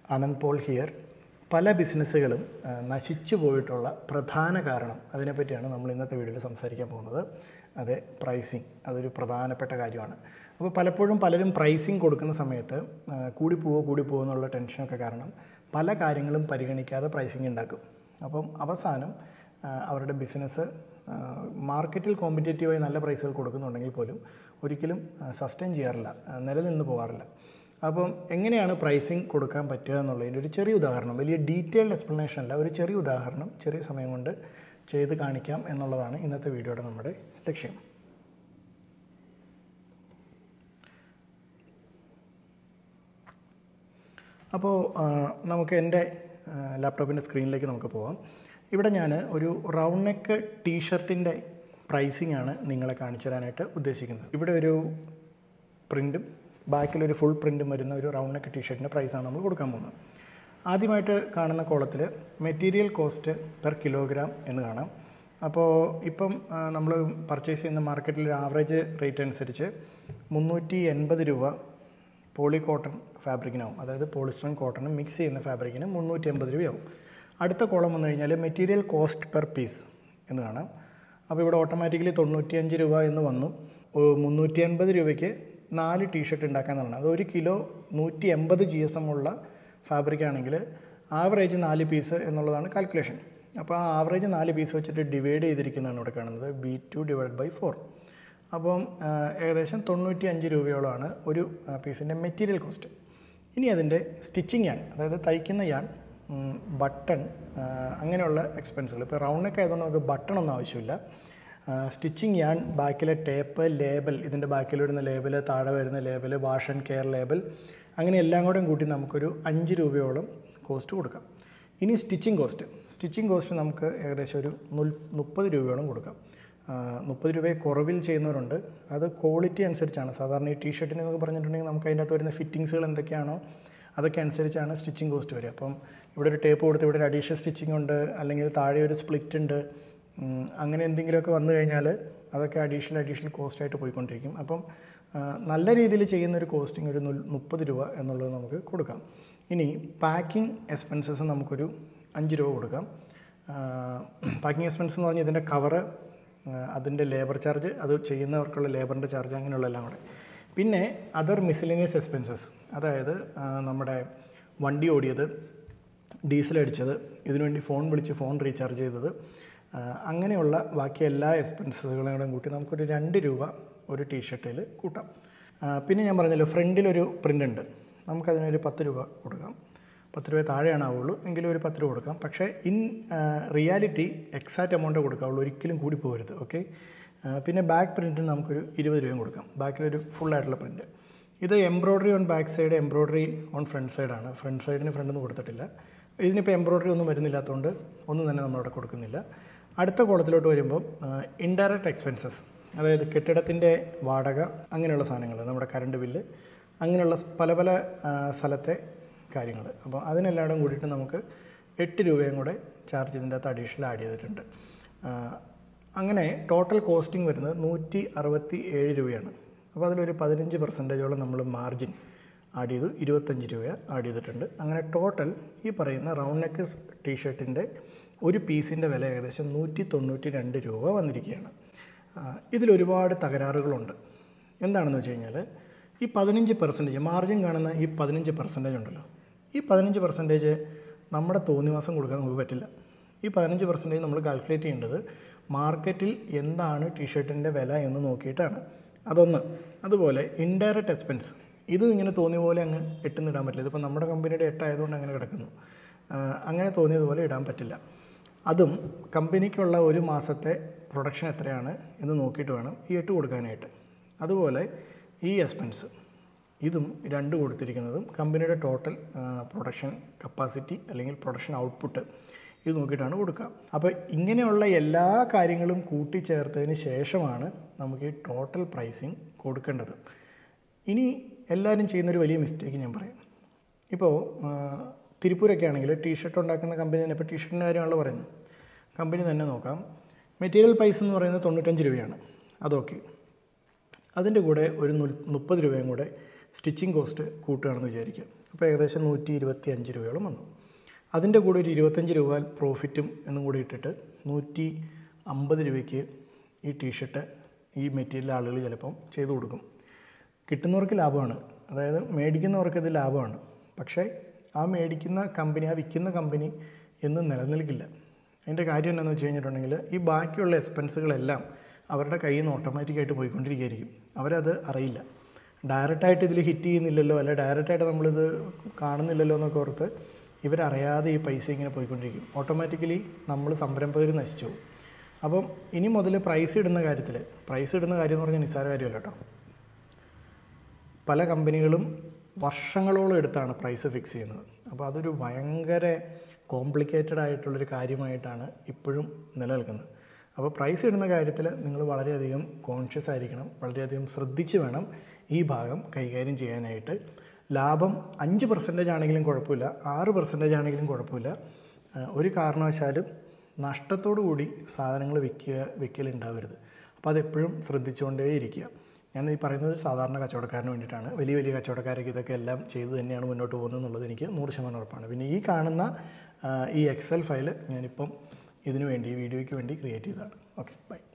Anant Paul here പല ബിസിനസ്സുകളും ആ, നശിച്ചു പോയിട്ടുള്ള പ്രധാന കാരണം അതിനെപ്പറ്റിയാണ് നമ്മൾ ഇന്നത്തെ വീഡിയോയിൽ സംസാരിക്കാൻ പോകുന്നത് അതെ പ്രൈസിങ് അതൊരു പ്രധാനപ്പെട്ട കാര്യമാണ് അപ്പോൾ പലപ്പോഴും പലരും പ്രൈസിങ് കൊടുക്കുന്ന സമയത്ത് ആ, കൂടിപ്പോവോ കൂടിപ്പോവോ എന്നുള്ള ടെൻഷനൊക്കെ കാരണം പല കാര്യങ്ങളും പരിഗണിക്കാതെ പ്രൈസിങ് ഉണ്ടാക്കും അപ്പം അവസാനം ആ, അവരുടെ ബിസിനസ് മാർക്കറ്റിൽ കോമ്പറ്റേറ്റീവായി നല്ല പ്രൈസുകൾ കൊടുക്കുന്നുണ്ടെങ്കിൽ പോലും ഒരിക്കലും സസ്റ്റെയിൻ ചെയ്യാറില്ല ആ, നിലനിന്ന് പോകാറില്ല അപ്പം എങ്ങനെയാണ് പ്രൈസിങ് കൊടുക്കാൻ പറ്റുക എന്നുള്ളതിൻ്റെ ഒരു ചെറിയ ഉദാഹരണം വലിയ ഡീറ്റെയിൽഡ് എക്സ്പ്ലനേഷൻ അല്ല ഒരു ചെറിയ ഉദാഹരണം ചെറിയ സമയം കൊണ്ട് ചെയ്ത് കാണിക്കാം എന്നുള്ളതാണ് ഇന്നത്തെ വീഡിയോയുടെ നമ്മുടെ ലക്ഷ്യം അപ്പോൾ ആ, നമുക്ക് എൻ്റെ ലാപ്ടോപ്പിൻ്റെ സ്ക്രീനിലേക്ക് നമുക്ക് പോവാം ഇവിടെ ഞാൻ ഒരു റൗണ്ട് നെക്ക് ടീഷർട്ടിൻ്റെ പ്രൈസിംഗ് ആണ് നിങ്ങളെ കാണിച്ചു തരാനായിട്ട് ഉദ്ദേശിക്കുന്നത് ഇവിടെ ഒരു പ്രിൻറ്റും ബാക്കിലൊരു ഫുൾ പ്രിൻറ്റും വരുന്ന ഒരു റൗണ്ട് നെക്ക് ടീഷർട്ടിൻ്റെ പ്രൈസാണ് നമ്മൾ കൊടുക്കാൻ പോകുന്നത് ആദ്യമായിട്ട് കാണുന്ന കോളത്തിൽ മെറ്റീരിയൽ കോസ്റ്റ് പെർ കിലോഗ്രാം എന്ന് കാണാം അപ്പോൾ ഇപ്പം നമ്മൾ പർച്ചേസ് ചെയ്യുന്ന മാർക്കറ്റിൽ ഒരു ആവറേജ് റേറ്റ് അനുസരിച്ച് മുന്നൂറ്റി എൺപത് രൂപ പോളി കോട്ടൺ ഫാബ്രിക്കിനാവും അതായത് പോളിസ്റ്ററും കോട്ടണും മിക്സ് ചെയ്യുന്ന ഫാബ്രിക്കിന് മുന്നൂറ്റി എൺപത് രൂപയാവും അടുത്ത കോളം വന്നു കഴിഞ്ഞാൽ മെറ്റീരിയൽ കോസ്റ്റ് പെർ പീസ് എന്ന് കാണാം അപ്പോൾ ഇവിടെ ഓട്ടോമാറ്റിക്കലി തൊണ്ണൂറ്റിയഞ്ച് രൂപ എന്ന് വന്നു മുന്നൂറ്റി എൺപത് രൂപയ്ക്ക് നാല് ടീഷർട്ട് ഉണ്ടാക്കാമെന്നാണ് അത് ഒരു കിലോ നൂറ്റി എൺപത് ജി എസ് എം ഉള്ള ഫാബ്രിക് ആണെങ്കിൽ ആവറേജ് നാല് പീസ് എന്നുള്ളതാണ് കാൽക്കുലേഷൻ അപ്പോൾ ആ ആവറേജ് നാല് പീസ് വെച്ചിട്ട് ഡിവൈഡ് ചെയ്തിരിക്കുന്നതാണ് ഇവിടെ കാണുന്നത് B two divide by four അപ്പം ആ, ഏകദേശം തൊണ്ണൂറ്റി അഞ്ച് രൂപയോളമാണ് ഒരു പീസിൻ്റെ മെറ്റീരിയൽ കോസ്റ്റ് ഇനി അതിൻ്റെ സ്റ്റിച്ചിങ് യാൺ അതായത് തയ്ക്കുന്ന യാൺ ഉം, ബട്ടൺ ആ, അങ്ങനെയുള്ള എക്സ്പെൻസുകൾ ഇപ്പോൾ റൗണ്ട് നെക്ക് ആയതുകൊണ്ട് നമുക്ക് ബട്ടൺ ഒന്നും ആവശ്യമില്ല സ്റ്റിച്ചിങ് യാൺ ബാക്കിലെ ടേപ്പ് ലേബൽ ഇതിൻ്റെ ബാക്കിൽ വരുന്ന ലേബൽ താഴെ വരുന്ന label wash and care label അങ്ങനെ എല്ലാം കൂടെ കൂട്ടി നമുക്കൊരു അഞ്ച് രൂപയോളം കോസ്റ്റ് കൊടുക്കാം ഇനി സ്റ്റിച്ചിങ് കോസ്റ്റ് സ്റ്റിച്ചിങ് കോസ്റ്റ് നമുക്ക് ഏകദേശം ഒരു നുൽ മുപ്പത് രൂപയോളം കൊടുക്കാം മുപ്പത് രൂപയെ കുറവിൽ ചെയ്യുന്നവരുണ്ട് അത് ക്വാളിറ്റി അനുസരിച്ചാണ് സാധാരണ ഈ ടീഷർട്ടിന് എന്നൊക്കെ പറഞ്ഞിട്ടുണ്ടെങ്കിൽ നമുക്ക് അതിൻ്റെ അകത്ത് വരുന്ന ഫിറ്റിങ്സുകൾ എന്തൊക്കെയാണോ അതൊക്കെ അനുസരിച്ചാണ് സ്റ്റിച്ചിങ് കോസ്റ്റ് വരിക അപ്പം ഇവിടെ ഒരു ടേപ്പ് കൊടുത്ത് ഇവിടെ ഒരു അഡീഷണൽ സ്റ്റിച്ചിങ് ഉണ്ട് അല്ലെങ്കിൽ താഴെ ഒരു സ്പ്ലിറ്റ് ഉണ്ട് ഉം, അങ്ങനെ എന്തെങ്കിലുമൊക്കെ വന്നു കഴിഞ്ഞാൽ അതൊക്കെ അഡീഷണൽ അഡീഷണൽ കോസ്റ്റായിട്ട് പോയിക്കൊണ്ടിരിക്കും അപ്പം ആ, നല്ല രീതിയിൽ ചെയ്യുന്ന ഒരു കോസ്റ്റിംഗ് ഒരു നുൽ- മുപ്പത് രൂപ എന്നുള്ളത് നമുക്ക് കൊടുക്കാം ഇനി പാക്കിംഗ് എക്സ്പെൻസസ് നമുക്കൊരു അഞ്ച് രൂപ കൊടുക്കാം പാക്കിംഗ് എക്സ്പെൻസ് എന്ന് പറഞ്ഞാൽ ഇതിൻ്റെ കവറ് അതിൻ്റെ ലേബർ ചാർജ് അത് ചെയ്യുന്നവർക്കുള്ള ലേബറിൻ്റെ ചാർജ് അങ്ങനെയുള്ള എല്ലാം കൂടെ പിന്നെ അതർ മിസിലേനിയസ് എക്സ്പെൻസസ് അതായത് ആ, നമ്മുടെ വണ്ടി ഓടിയത് ഡീസൽ അടിച്ചത് ഇതിനുവേണ്ടി ഫോൺ വിളിച്ച് ഫോൺ റീചാർജ് ചെയ്തത് ആ, അങ്ങനെയുള്ള ബാക്കി എല്ലാ എക്സ്പെൻസുകളും കൂടെ കൂട്ടി നമുക്കൊരു രണ്ട് രൂപ ഒരു ടീഷർട്ടിൽ കൂട്ടാം ആ, പിന്നെ ഞാൻ പറഞ്ഞല്ലോ ഫ്രണ്ടിലൊരു പ്രിൻ്റ് ഉണ്ട് നമുക്കതിനൊരു പത്ത് രൂപ കൊടുക്കാം പത്ത് രൂപ താഴെയാണ് ആവുള്ളൂ എങ്കിലും ഒരു പത്ത് രൂപ കൊടുക്കാം പക്ഷേ ഇൻ റിയാലിറ്റി എക്സാക്റ്റ് എമൗണ്ട് കൊടുക്കാവുള്ളൂ ഒരിക്കലും കൂടി പോകരുത് ഓക്കെ പിന്നെ ബാക്ക് പ്രിൻറ്റിന് നമുക്കൊരു ഇരുപത് രൂപയും കൊടുക്കാം ബാക്കിലൊരു ഫുൾ ആയിട്ടുള്ള പ്രിൻറ്റ് ഇത് embroidery on back side embroidery on front സൈഡാണ് ഫ്രണ്ട് സൈഡിന് ഫ്രണ്ടൊന്നും കൊടുത്തിട്ടില്ല ഇതിനിപ്പോൾ എംബ്രോയ്ഡറി ഒന്നും വരുന്നില്ലാത്തതുകൊണ്ട് ഒന്നും തന്നെ നമ്മളവിടെ കൊടുക്കുന്നില്ല അടുത്ത കോളത്തിലോട്ട് വരുമ്പോൾ ഇൻഡയറക്റ്റ് എക്സ്പെൻസസ് അതായത് കെട്ടിടത്തിൻ്റെ വാടക അങ്ങനെയുള്ള സാധനങ്ങൾ നമ്മുടെ കറണ്ട് ബില്ല് അങ്ങനെയുള്ള പല പല ആ, സ്ഥലത്തെ കാര്യങ്ങൾ അപ്പോൾ അതിനെല്ലാം കൂടിയിട്ട് നമുക്ക് എട്ട് രൂപയും കൂടെ ചാർജ് ഇതിൻ്റെ അകത്ത് അഡീഷണൽ ആഡ് ചെയ്തിട്ടുണ്ട് ആ, അങ്ങനെ ടോട്ടൽ കോസ്റ്റിംഗ് വരുന്നത് നൂറ്റി അറുപത്തി ഏഴ് രൂപയാണ് അപ്പോൾ അതിലൊരു പതിനഞ്ച് പെർസെൻറ്റേജോളം നമ്മൾ മാർജിൻ ആഡ് ചെയ്തു ഇരുപത്തഞ്ച് രൂപ ആഡ് ചെയ്തിട്ടുണ്ട് അങ്ങനെ ടോട്ടൽ ഈ പറയുന്ന റൗണ്ട് നെക്ക് ടീഷർട്ടിൻ്റെ ഒരു പീസിൻ്റെ വില ഏകദേശം നൂറ്റി തൊണ്ണൂറ്റി രണ്ട് രൂപ വന്നിരിക്കുകയാണ് ആ, ഇതിലൊരുപാട് തകരാറുകളുണ്ട് എന്താണെന്ന് വെച്ച് കഴിഞ്ഞാൽ ഈ പതിനഞ്ച് പെർസെൻറ്റേജ് മാർജിൻ കാണുന്ന ഈ പതിനഞ്ച് പെർസെൻറ്റേജ് ഉണ്ടല്ലോ ഈ പതിനഞ്ച് പെർസെൻറ്റേജ് നമ്മുടെ തോന്നിവാസം കൊടുക്കാൻ നമുക്ക് പറ്റില്ല ഈ പതിനഞ്ച് പെർസെൻറ്റേജ് നമ്മൾ കാൽക്കുലേറ്റ് ചെയ്യേണ്ടത് മാർക്കറ്റിൽ എന്താണ് ടീഷർട്ടിൻ്റെ വില എന്ന് നോക്കിയിട്ടാണ് അതൊന്ന് അതുപോലെ ഇൻഡയറക്റ്റ് എക്സ്പെൻസ് ഇതും ഇങ്ങനെ തോന്നിയ പോലെ അങ്ങ് എട്ടുന്നിടാൻ പറ്റില്ല ഇതിപ്പോൾ നമ്മുടെ കമ്പനിയുടെ എട്ടായതുകൊണ്ട് അങ്ങനെ കിടക്കുന്നു ആ, അങ്ങനെ തോന്നിയതുപോലെ ഇടാൻ പറ്റില്ല അതും കമ്പനിക്കുള്ള ഒരു മാസത്തെ പ്രൊഡക്ഷൻ എത്രയാണ് എന്ന് നോക്കിയിട്ട് വേണം ഈ എട്ട് കൊടുക്കാനായിട്ട് അതുപോലെ ഈ എക്സ്പെൻസ് ഇതും രണ്ട് കൊടുത്തിരിക്കുന്നതും കമ്പനിയുടെ ടോട്ടൽ പ്രൊഡക്ഷൻ കപ്പാസിറ്റി അല്ലെങ്കിൽ പ്രൊഡക്ഷൻ ഔട്ട്പുട്ട് ഇത് നോക്കിയിട്ടാണ് കൊടുക്കുക അപ്പോൾ ഇങ്ങനെയുള്ള എല്ലാ കാര്യങ്ങളും കൂട്ടിച്ചേർത്തതിന് ശേഷമാണ് നമുക്ക് ഈ ടോട്ടൽ പ്രൈസിങ് കൊടുക്കേണ്ടത് ഇനി എല്ലാവരും ചെയ്യുന്നൊരു വലിയ മിസ്റ്റേക്ക് ഞാൻ പറയാം ഇപ്പോൾ ആ, തിരുപ്പൂരൊക്കെ ആണെങ്കിൽ ടീഷർട്ട് ഉണ്ടാക്കുന്ന കമ്പനി തന്നെ ഇപ്പോൾ ടീഷർട്ടിൻ്റെ കാര്യമാണല്ലോ പറയുന്നത് കമ്പനി തന്നെ നോക്കാം മെറ്റീരിയൽ പ്രൈസ് എന്ന് പറയുന്നത് തൊണ്ണൂറ്റഞ്ച് രൂപയാണ് അതൊക്കെ അതിൻ്റെ കൂടെ ഒരു നു- മുപ്പത് രൂപയും കൂടെ സ്റ്റിച്ചിങ് കോസ്റ്റ് കൂട്ടുകയാണെന്ന് വിചാരിക്കുക അപ്പോൾ ഏകദേശം നൂറ്റി ഇരുപത്തി അഞ്ച് രൂപയോളം വന്നു അതിൻ്റെ കൂടെ ഒരു ഇരുപത്തഞ്ച് രൂപ പ്രോഫിറ്റും എന്നും കൂടി ഇട്ടിട്ട് നൂറ്റി അമ്പത് രൂപയ്ക്ക് ഈ ടീഷർട്ട് ഈ മെറ്റീരിയൽ ആളുകൾ ചിലപ്പം ചെയ്തു കൊടുക്കും കിട്ടുന്നവർക്ക് ലാഭമാണ് അതായത് മേടിക്കുന്നവർക്ക് ഇത് ലാഭമാണ് പക്ഷേ ആ മേടിക്കുന്ന കമ്പനി ആ വിൽക്കുന്ന കമ്പനി എന്നും നിലനിൽക്കില്ല അതിൻ്റെ കാര്യം എന്താണെന്ന് വെച്ച് കഴിഞ്ഞിട്ടുണ്ടെങ്കിൽ ഈ ബാക്കിയുള്ള എക്സ്പെൻസുകളെല്ലാം അവരുടെ കയ്യിൽ നിന്ന് ഓട്ടോമാറ്റിക്കായിട്ട് പോയിക്കൊണ്ടിരിക്കുകയായിരിക്കും അവരത് അറിയില്ല ഡയറക്റ്റായിട്ട് ഇതിൽ ഹിറ്റ് ചെയ്യുന്നില്ലല്ലോ അല്ലെ ഡയറക്റ്റായിട്ട് നമ്മളിത് കാണുന്നില്ലല്ലോ എന്നൊക്കെ ഓർത്ത് ഇവരറിയാതെ ഈ പൈസ ഇങ്ങനെ പോയിക്കൊണ്ടിരിക്കും ഓട്ടോമാറ്റിക്കലി നമ്മൾ സംരംഭകർ നശിച്ചു പോകും അപ്പം ഇനി മുതൽ പ്രൈസ് ഇടുന്ന കാര്യത്തിൽ പ്രൈസ് ഇടുന്ന കാര്യം എന്ന് പറഞ്ഞാൽ നിസ്സാര കാര്യമല്ല കേട്ടോ പല കമ്പനികളും വർഷങ്ങളോളം എടുത്താണ് പ്രൈസ് ഫിക്സ് ചെയ്യുന്നത് അപ്പോൾ അതൊരു ഭയങ്കര കോംപ്ലിക്കേറ്റഡ് ആയിട്ടുള്ളൊരു കാര്യമായിട്ടാണ് ഇപ്പോഴും നിലനിൽക്കുന്നത് അപ്പോൾ പ്രൈസ് ഇടുന്ന കാര്യത്തിൽ നിങ്ങൾ വളരെയധികം കോൺഷ്യസ് ആയിരിക്കണം വളരെയധികം ശ്രദ്ധിച്ച് വേണം ഈ ഭാഗം കൈകാര്യം ചെയ്യാനായിട്ട് ലാഭം അഞ്ച് പെർസെൻറ്റേജ് ആണെങ്കിലും കുഴപ്പമില്ല ആറ് പെർസെൻറ്റേജ് ആണെങ്കിലും കുഴപ്പമില്ല ആ, ഒരു കാരണവശാലും നഷ്ടത്തോടു കൂടി സാധനങ്ങൾ വിൽക്കുക വിൽക്കലുണ്ടാവരുത് അപ്പോൾ അതെപ്പോഴും ശ്രദ്ധിച്ചുകൊണ്ടേ ഇരിക്കുക ഞാൻ ഈ പറയുന്നത് ഒരു സാധാരണ കച്ചവടക്കാരന് വേണ്ടിയിട്ടാണ് വലിയ വലിയ കച്ചവടക്കാരൊക്കെ ഇതൊക്കെ എല്ലാം ചെയ്തു തന്നെയാണ് മുന്നോട്ട് പോകുന്നത് എന്നുള്ളത് എനിക്ക് നൂറ് ശതമാനം ഉറപ്പാണ് പിന്നെ ഈ കാണുന്ന ആ, ഈ എക്സൽ ഫയൽ ഞാനിപ്പം ഇതിനു വേണ്ടി ഈ വീഡിയോയ്ക്ക് വേണ്ടി ക്രിയേറ്റ് ചെയ്തതാണ് ഓക്കെ ബൈ